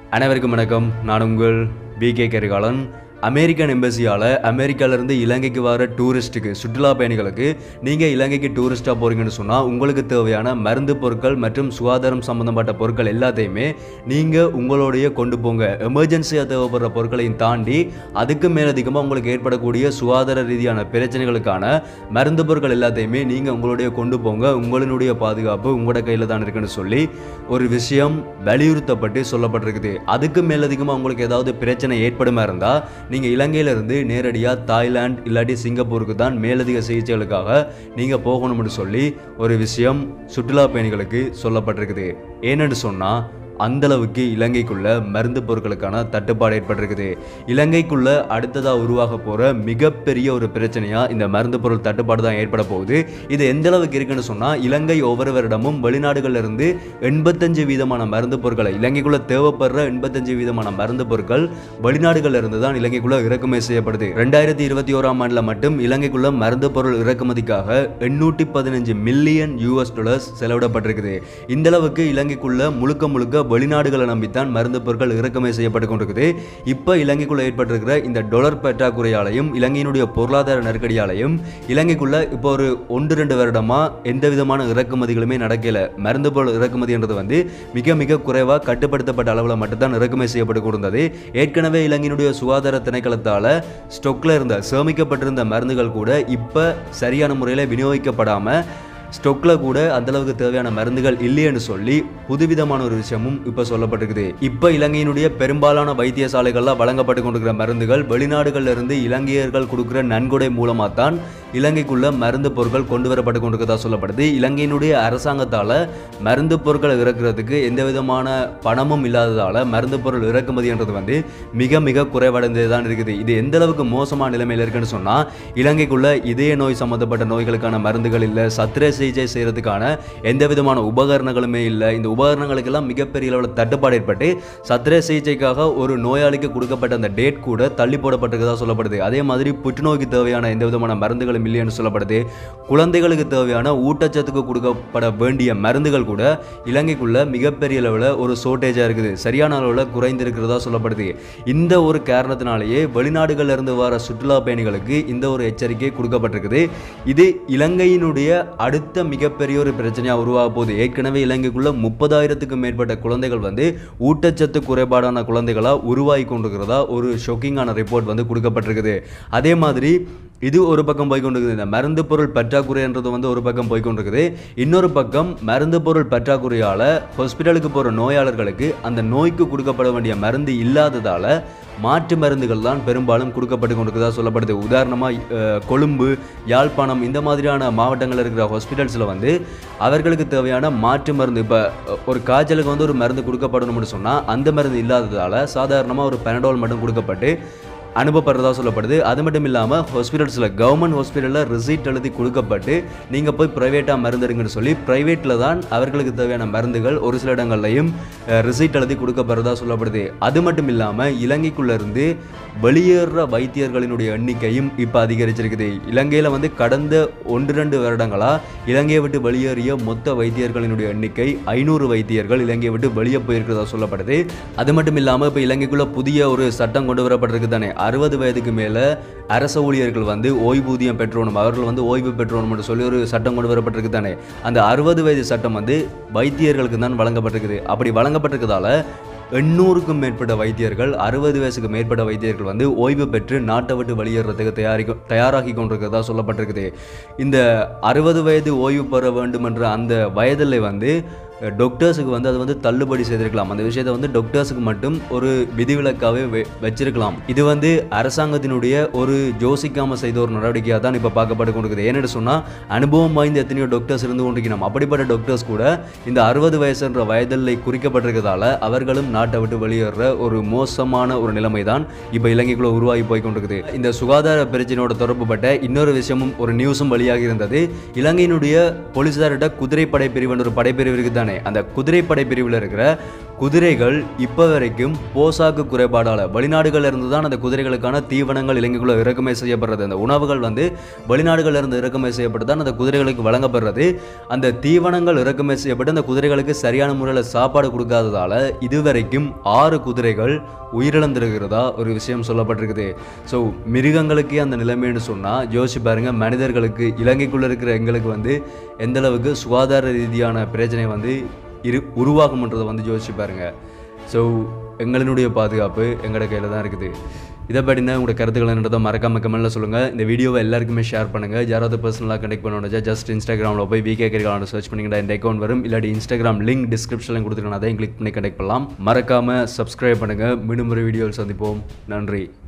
அனைவருக்கும் வணக்கம் நான் உங்கள் வி கே கரிகாலன் அமெரிக்கன் எம்பசியால் அமெரிக்காவிலேருந்து இலங்கைக்கு வர டூரிஸ்ட்டுக்கு சுற்றுலா பயணிகளுக்கு நீங்கள் இலங்கைக்கு டூரிஸ்ட்டாக போகிறீங்கன்னு சொன்னால் உங்களுக்கு தேவையான மருந்து பொருட்கள் மற்றும் சுகாதாரம் சம்மந்தப்பட்ட பொருட்கள் எல்லாத்தையுமே நீங்கள் உங்களுடைய கொண்டு போங்க எமர்ஜென்சியாக தேவைப்படுற பொருட்களையும் தாண்டி அதுக்கு மேலதிகமாக உங்களுக்கு ஏற்படக்கூடிய சுகாதார ரீதியான பிரச்சனைகளுக்கான மருந்து பொருட்கள் எல்லாத்தையுமே நீங்கள் உங்களுடைய கொண்டு போங்க உங்களுடைய பாதுகாப்பு உங்களோட கையில் தான் இருக்குன்னு சொல்லி ஒரு விஷயம் வலியுறுத்தப்பட்டு சொல்லப்பட்டிருக்குது அதுக்கு மேலதிகமாக உங்களுக்கு ஏதாவது பிரச்சனை ஏற்படுமா இருந்தால் நீங்கள் இலங்கையிலிருந்து நேரடியாக தாய்லாந்து இல்லாட்டி சிங்கப்பூருக்கு தான் மேலதிக சிகிச்சைகளுக்காக நீங்கள் போகணும்னு சொல்லி ஒரு விஷயம் சுற்றுலா பயணிகளுக்கு சொல்லப்பட்டிருக்குது ஏன்னு சொன்னால் அந்தளவுக்கு இலங்கைக்குள்ள மருந்து பொருட்களுக்கான தட்டுப்பாடு ஏற்பட்டிருக்குது இலங்கைக்குள்ள அடுத்ததாக உருவாக போகிற மிகப்பெரிய ஒரு பிரச்சனையாக இந்த மருந்து பொருள் தட்டுப்பாடு தான் ஏற்பட போகுது இது எந்த அளவுக்கு இருக்குன்னு சொன்னால் இலங்கை ஒவ்வொரு வருடமும் வெளிநாடுகள்ல இருந்து எண்பத்தஞ்சு வீதமான மருந்து பொருட்களை இலங்கைக்குள்ள தேவைப்படுற எண்பத்தஞ்சு வீதமான மருந்து பொருட்கள் வெளிநாடுகள்ல இருந்து தான் இலங்கைக்குள்ள இறக்குமதி செய்யப்படுது ரெண்டாயிரத்தி இருபத்தி ஓராம் ஆண்டில் மட்டும் இலங்கைக்குள்ள மருந்து பொருள் இறக்குமதிக்காக எண்ணூற்றி பதினஞ்சு மில்லியன் யூஎஸ் டாலர்ஸ் செலவிடப்பட்டிருக்குது இந்த அளவுக்கு இலங்கைக்குள்ள முழுக்க முழுக்க வெளிநாடுகளை நம்பித்தான் மருந்து பொருட்கள் இறக்குமதி செய்யப்பட்டு கொண்டிருக்குது இப்போ இலங்கைக்குள்ள ஏற்பட்டிருக்கிற இந்த டொலர் பற்றாக்குறையாலையும் இலங்கையினுடைய பொருளாதார நெருக்கடியாலையும் இலங்கைக்குள்ள இப்போ ஒரு ஒன்று ரெண்டு வருடமா எந்த விதமான இறக்குமதிகளுமே நடக்கல மருந்து பொருள் இறக்குமதின்றது வந்து மிக மிக குறைவாக கட்டுப்படுத்தப்பட்ட அளவில் மட்டும்தான் இறக்குமதி செய்யப்பட்டு கொண்டிருந்தது ஏற்கனவே இலங்கையினுடைய சுகாதார திணைக்களத்தால் ஸ்டொக்கில் இருந்த சேமிக்கப்பட்டிருந்த மருந்துகள் கூட இப்போ சரியான முறையில் விநியோகிக்கப்படாமல் ஸ்டொக்கில் கூட அந்த அளவுக்கு தேவையான மருந்துகள் இல்லைன்னு சொல்லி புதுவிதமான ஒரு விஷயமும் இப்போ சொல்லப்பட்டிருக்குது இப்போ இலங்கையினுடைய பெரும்பாலான வைத்தியசாலைகள்ல வழங்கப்பட்டு கொண்டிருக்கிற மருந்துகள் வெளிநாடுகள்ல இருந்து இலங்கையர்கள் கொடுக்குற நன்கொடை மூலமாக தான் இலங்கைக்குள்ள மருந்து பொருட்கள் கொண்டு வரப்பட்டு கொண்டிருக்கிறதா சொல்லப்படுது இலங்கையினுடைய அரசாங்கத்தால் மருந்து பொருட்களை இறக்குறதுக்கு எந்த விதமான பணமும் இல்லாததால் மருந்து பொருள் இறக்குமதின்றது வந்து மிக மிக குறைவடைந்தது தான் இருக்குது இது எந்த அளவுக்கு மோசமான நிலைமையில் இருக்குன்னு சொன்னால் இலங்கைக்குள்ள இதய நோய் சம்மந்தப்பட்ட நோய்களுக்கான மருந்துகள் இல்லை சத்திர சிகிச்சை செய்கிறதுக்கான எந்த விதமான உபகரணங்களுமே இல்லை இந்த உபகரணங்களுக்கெல்லாம் மிகப்பெரிய அளவில் தட்டுப்பாடு ஏற்பட்டு சத்திர சிகிச்சைக்காக ஒரு நோயாளிக்கு கொடுக்கப்பட்ட அந்த டேட் கூட தள்ளி போடப்பட்டிருக்கதா சொல்லப்படுது அதே மாதிரி புற்றுநோய்க்கு தேவையான எந்த விதமான மருந்துகளும் இல்லைன்னு சொல்லப்படுது குழந்தைகளுக்கு தேவையான ஊட்டச்சத்துக்கு கொடுக்கப்பட வேண்டிய மருந்துகள் கூட இலங்கைக்குள்ள மிகப்பெரிய அளவில் ஒரு ஷோர்டேஜாக இருக்குது சரியான அளவில் குறைந்திருக்கிறதா சொல்லப்படுது இந்த ஒரு காரணத்தினாலேயே வெளிநாடுகள்ல இருந்து வர சுற்றுலா பயணிகளுக்கு இந்த ஒரு எச்சரிக்கை கொடுக்கப்பட்டிருக்குது இது இலங்கையினுடைய அடுத்த மிகப்பெரிய ஒரு பிரச்சனையாக உருவாக போகுது ஏற்கனவே இலங்கைக்குள்ள முப்பதாயிரத்துக்கும் மேற்பட்ட குழந்தைகள் வந்து ஊட்டச்சத்து குறைபாடான குழந்தைகளாக உருவாகி கொண்டிருக்கிறதா ஒரு ஷொக்கிங்கான ரிப்போர்ட் வந்து கொடுக்கப்பட்டிருக்குது அதே மாதிரி இது ஒரு பக்கம் போய் கொண்டிருக்குது இந்த மருந்து பொருள் பற்றாக்குறைன்றது வந்து ஒரு பக்கம் போய் கொண்டிருக்குது இன்னொரு பக்கம் மருந்து பொருள் பற்றாக்குறையால் ஹாஸ்பிட்டலுக்கு போகிற நோயாளர்களுக்கு அந்த நோய்க்கு கொடுக்கப்பட வேண்டிய மருந்து இல்லாததால் மாற்று மருந்துகள் தான் பெரும்பாலும் கொடுக்கப்பட்டு கொண்டிருக்கிறதா சொல்லப்படுது உதாரணமாக கொழும்பு யாழ்ப்பாணம் இந்த மாதிரியான மாவட்டங்களில் இருக்கிற ஹாஸ்பிட்டல்ஸில் வந்து அவர்களுக்கு தேவையான மாற்று மருந்து இப்போ ஒரு காய்ச்சலுக்கு வந்து ஒரு மருந்து கொடுக்கப்படணும்னு சொன்னால் அந்த மருந்து இல்லாததால் சாதாரணமாக ஒரு பெனடால் மட்டும் கொடுக்கப்பட்டு அனுப்பப்படுறதா சொல்லப்படுது அது மட்டும் இல்லாமல் ஹாஸ்பிட்டல்ஸில் கவர்மெண்ட் ஹாஸ்பிட்டலில் ரிசீட் எழுதி கொடுக்கப்பட்டு நீங்கள் போய் ப்ரைவேட்டாக மருந்துடுங்கன்னு சொல்லி ப்ரைவேட்டில் தான் அவர்களுக்கு தேவையான மருந்துகள் ஒரு சில இடங்கள்லையும் ரிசீட் எழுதி கொடுக்கப்படுறதா சொல்லப்படுது அது மட்டும் இல்லாமல் இலங்கைக்குள்ளேருந்து வெளியேற வைத்தியர்களினுடைய எண்ணிக்கையும் இப்போ அதிகரிச்சிருக்குது இலங்கையில் வந்து கடந்த ஒன்று ரெண்டு வருடங்களாக இலங்கையை விட்டு வெளியேறிய மொத்த வைத்தியர்களினுடைய எண்ணிக்கை ஐநூறு வைத்தியர்கள் இலங்கையை விட்டு வெளியே போயிருக்கிறதா சொல்லப்படுது அது மட்டும் இல்லாமல் இப்போ இலங்கைக்குள்ள புதிய ஒரு சட்டம் கொண்டு வரப்பட்டிருக்கு தானே அறுபது வயதுக்கு மேலே அரச ஊழியர்கள் வந்து ஓய்வூதியம் பெற்றோணும் அவர்கள் வந்து ஓய்வு பெற்றோணும்னு சொல்லி ஒரு சட்டம் கொண்டு வரப்பட்டிருக்கு தானே அந்த அறுபது வயது சட்டம் வந்து வைத்தியர்களுக்கு தான் வழங்கப்பட்டிருக்குது அப்படி வழங்கப்பட்டிருக்கிறதால எண்ணூறுக்கும் மேற்பட்ட வைத்தியர்கள் அறுபது வயசுக்கு மேற்பட்ட வைத்தியர்கள் வந்து ஓய்வு பெற்று நாட்டை விட்டு வெளியேறதுக்கு தயாரிக்க தயாராகி கொண்டிருக்கிறதா சொல்லப்பட்டிருக்குது இந்த அறுபது வயது ஓய்வு பெற வேண்டும் என்ற அந்த வயதில் வந்து டாக்டர்ஸுக்கு வந்து அது வந்து தள்ளுபடி செய்திருக்கலாம் அந்த விஷயத்தை வந்து டாக்டர்ஸுக்கு மட்டும் ஒரு விதிவிலக்காகவே வெ வச்சிருக்கலாம் இது வந்து அரசாங்கத்தினுடைய ஒரு யோசிக்காமல் செய்த ஒரு நடவடிக்கையாக தான் இப்போ பார்க்கப்பட்டு கொண்டிருக்குது ஏன்னு சொன்னால் அனுபவம் வாய்ந்த எத்தனையோ டாக்டர்ஸ் இருந்து கொண்டிருக்கணும் அப்படிப்பட்ட டாக்டர்ஸ் கூட இந்த அறுபது வயசுன்ற வயதில் குறிக்கப்பட்டிருக்கிறதால அவர்களும் நாட்டை விட்டு வெளியேற ஒரு மோசமான ஒரு நிலைமை தான் இப்போ இலங்கைக்குள்ள உருவாகி போய் கொண்டிருக்குது இந்த சுகாதார பிரச்சனையோட தொடர்புபட்ட இன்னொரு விஷயமும் ஒரு நியூஸும் வெளியாகி இருந்தது இலங்கையினுடைய போலீசார்கிட்ட குதிரைப்படை பிரிவுன்ற ஒரு படைப்பிரிவு இருக்குது தானே அந்த குதிரைப்படை பிரிவில் இருக்கிற குதிரைகள் இப்போ வரைக்கும் போசாக்கு குறைபாடால் வெளிநாடுகள்ல இருந்து தான் அந்த குதிரைகளுக்கான தீவனங்கள் இலங்கைக்குள்ள இறக்குமதி செய்யப்படுறது அந்த உணவுகள் வந்து வெளிநாடுகள்ல இருந்து இறக்குமதி செய்யப்பட்டு தான் அந்த குதிரைகளுக்கு வழங்கப்படுறது அந்த தீவனங்கள் இறக்குமதி செய்யப்பட்டு அந்த குதிரைகளுக்கு சரியான முறையில் சாப்பாடு கொடுக்காததால இதுவரைக்கும் ஆறு குதிரைகள் உயிரிழந்திருக்கிறதா ஒரு விஷயம் சொல்லப்பட்டிருக்குது ஸோ மிருகங்களுக்கே அந்த நிலைமைன்னு சொன்னால் யோசிச்சு பாருங்க மனிதர்களுக்கு இலங்கைக்குள்ளே இருக்கிற எங்களுக்கு வந்து எந்த அளவுக்கு சுகாதார ரீதியான பிரச்சனை வந்து இரு உருவாகும்ன்றதை வந்து யோசிச்சு பாருங்க ஸோ எங்களினுடைய பாதுகாப்பு எங்களோட கையில் தான் இருக்குது இதை பற்றின உங்களோட கருத்துக்கள் என்னன்றதை மறக்காம கமெண்ட்டில் சொல்லுங்கள் இந்த வீடியோவை எல்லாருக்குமே ஷேர் பண்ணுங்கள் யாராவது பர்சனலாக கனெக்ட் பண்ணணும்னா ஜஸ்ட் இன்ஸ்டாகிராமில் போய் விகே கரிகாலன் சர்ச் பண்ணிங்கன்னா இந்த அக்கௌண்ட் வரும் இல்லாட்டி இன்ஸ்டாகிராம் லிங்க் டிஸ்கிரிப்ஷனில் கொடுத்துருக்கேன் அதையும் கிளிக் பண்ணி கனெக்ட் பண்ணலாம் மறக்காமல் சப்ஸ்கிரைப் பண்ணுங்கள் மீண்டும் ஒரு வீடியோவில் சந்திப்போம் நன்றி